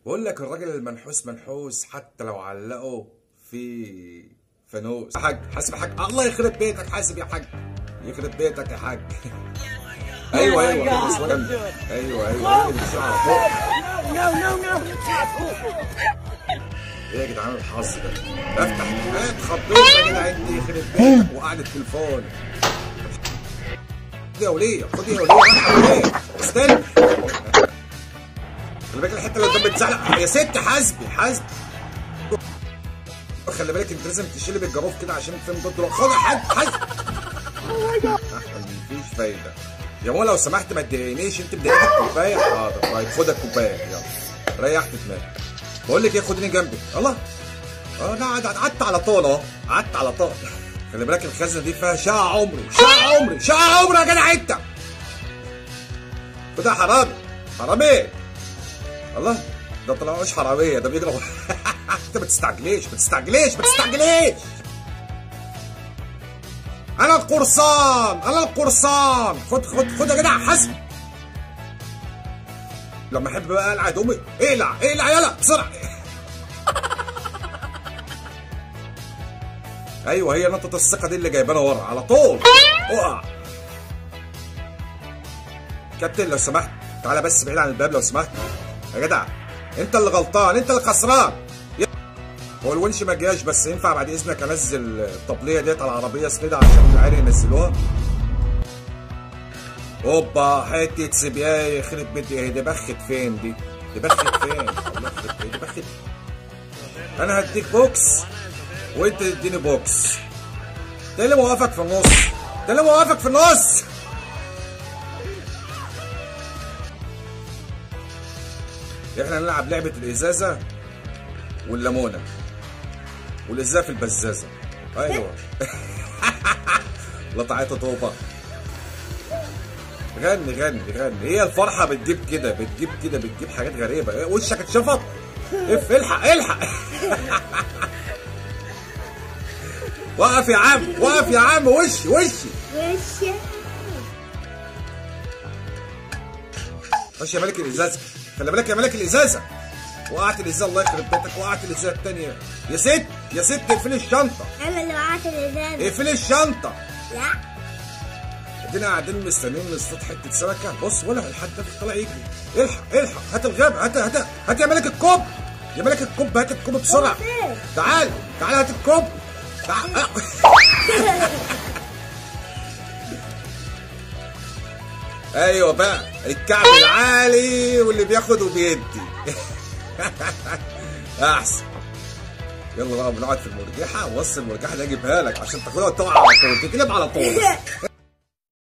بقول لك الراجل المنحوس منحوس حتى لو علقه في فانوس يا حاج حاسب يا حاج الله يخرب بيتك حاسب يا حاج يخرب بيتك يا حاج ايوه ايوه بس جنبي. ايوه ايوه ايه اللي بتشوف على فوق No, no, no. ايه يا جدعان الحظ ده افتح ايه اتخضيت يا جدع انت يخرب بيتك وقعد التليفون خد يا وليه خد يا وليه رايحة وليه استنى خلي بالك الحته اللي قدام بتزعلق يا ست حاسبي حاسبي خلي بالك انت لازم تشيلي بالجاروف كده عشان تفهم ضد خد يا حاج حاسبي مفيش فايده يا ماما لو سمحت ما تضايقنيش انت مضايقك الكوبايه حاضر طيب خد الكوبايه يلا ريحت دماغك بقول لك ايه خدني جنبك الله اه لا قعدت قعدت على طول اهو قعدت على طول خلي بالك الخزنه دي فيها شقه عمري شقه عمري شقه عمري يا جدع انت وده حرامي حرامي الله ده طلع مش حراميه ده بيجري انت ما تستعجليش ما تستعجليش ما تستعجليش انا القرصان انا القرصان خد خد خد يا جدع حسب لما احب بقى العب امي اقلع اقلع يلا بسرعه ايوه هي نقطه الثقه دي اللي جايبانا ورا على طول اقع كابتن لو سمحت تعالى بس بعيد عن الباب لو سمحت يا جدع انت اللي غلطان انت اللي خسران يا- هو الونش ما جاش بس ينفع بعد اذنك انزل الطبليه ديت على العربيه سنيدة عشان العيال ينزلوها اوبا حته سبيايه يخرب بيتي ايه دي بخت فين دي؟ دي بخت فين؟ الله يخرب بيتي دي بخت انا هديك بوكس وانت تديني بوكس ده اللي موقفك في النص ده اللي موقفك في النص احنا هنلعب لعبه الازازه والليمونه والازازه في البزازه ايوه لطعت طوبه غني غني غني هي الفرحه بتجيب كده بتجيب كده بتجيب حاجات غريبه إيه، وشك اتشفط اف الحق الحق وقف يا عم وقف يا عم وشي وشي وش خش يا ملك الازازه خلي بالك يا ملك الازازه وقعت الازازه الله يخرب بيتك وقعت الازازه الثانيه يا ست يا ست اقفلي الشنطه انا اللي وقعت الازاز اقفلي الشنطه لا ادينا قاعدين مستنيين نصطاد حته سمكه بص ولا الحد ده طلع يجري الحق الحق هات الغاب هات هات هات يا ملك الكوب يا ملك الكوب هات الكوب بسرعه فين؟ تعال تعال هات الكوب تعال ايوه بقى الكعب العالي واللي بياخد وبيدي احسن يلا بقى بنقعد في المرجحه وصل المرجحه دي اجيبها لك عشان تاخدها وتقع على طول تتقلب على طول